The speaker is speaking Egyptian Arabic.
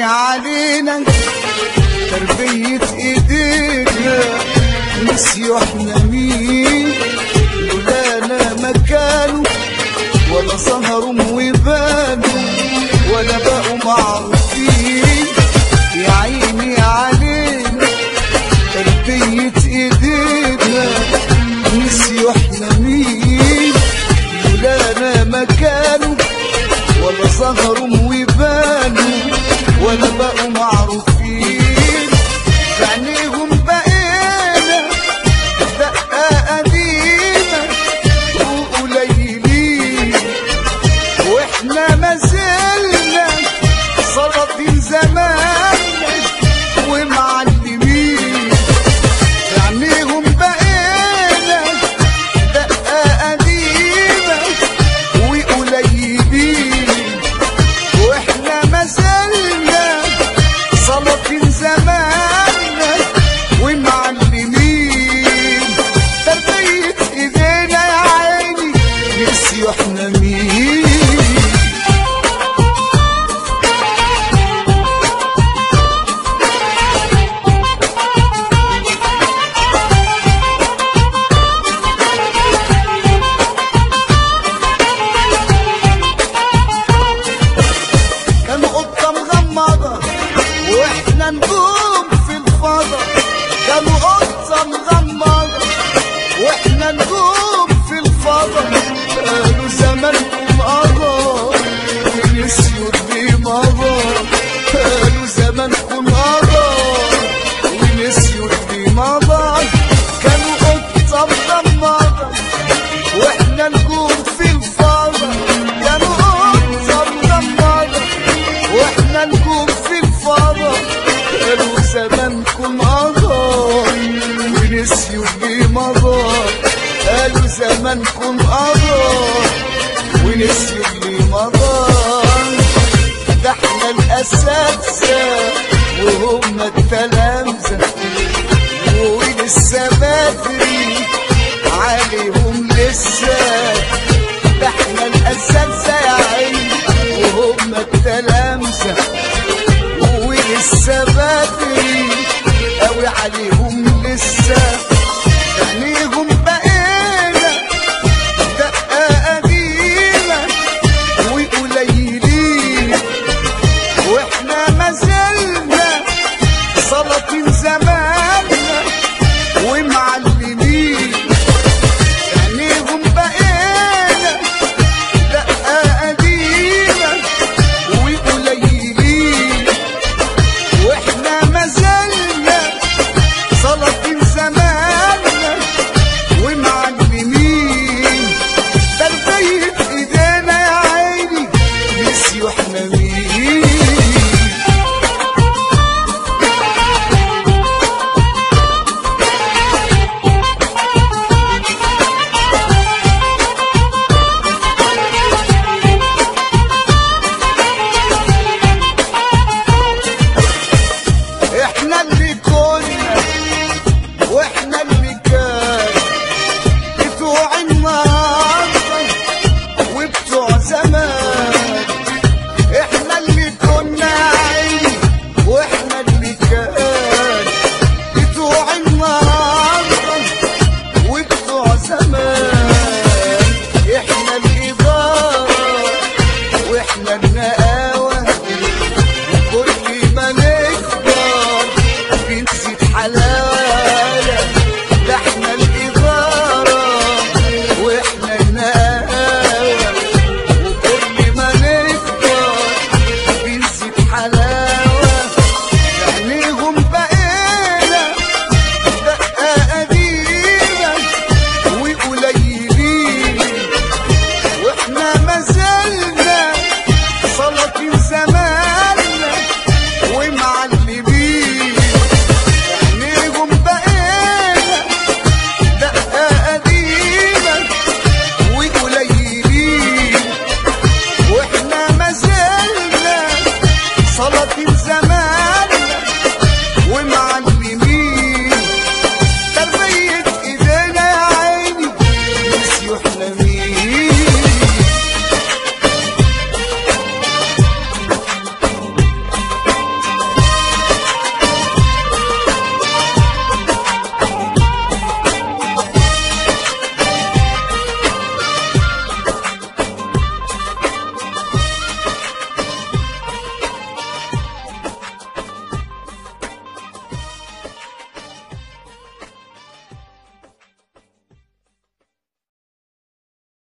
عيني علينا تربية ايدينا نسيوا احنا مين لولانا ما كانوا ولا سهروا وبانوا ولا بقوا معروفين يا عيني علينا تربية ايدينا نسيوا احنا مين لولانا ما كانوا ولا سهروا وبانوا ولا بقوا معروفين في عينيهم بقينا دقة قديمة وقليلين واحنا ما زلنا سلاطين زماننا ومعلمين في عينيهم بقينا دقة قديمة وقليلين واحنا ما زلنا سلاطين زماننا ومعلمين تربية ايدينا يا عيني نسيوا احنا مين كانوا قطة مغمضة واحنا نجوم في الفضا كانوا قطة مغمضة واحنا نجوم في الفضا قالوا زمانكم قضى ونسيوا اللي مضى قالوا زمانكم قضى ونسيوا اللي مضى كانوا قطة مغمضة واحنا نجوم في الفضا كانوا قطة مغمضة واحنا نجوم في الفضا قالوا زمانكم قضى ونسيوا اللي مضى قالوا زمانكم قضى ونسيوا اللي مضى ده احنا الاساتذه وهم التلامذه ولسه بدري عليهم لسه ده احنا الاساتذه يا عيني وهم التلامذه ولسه بدري قوي عليهم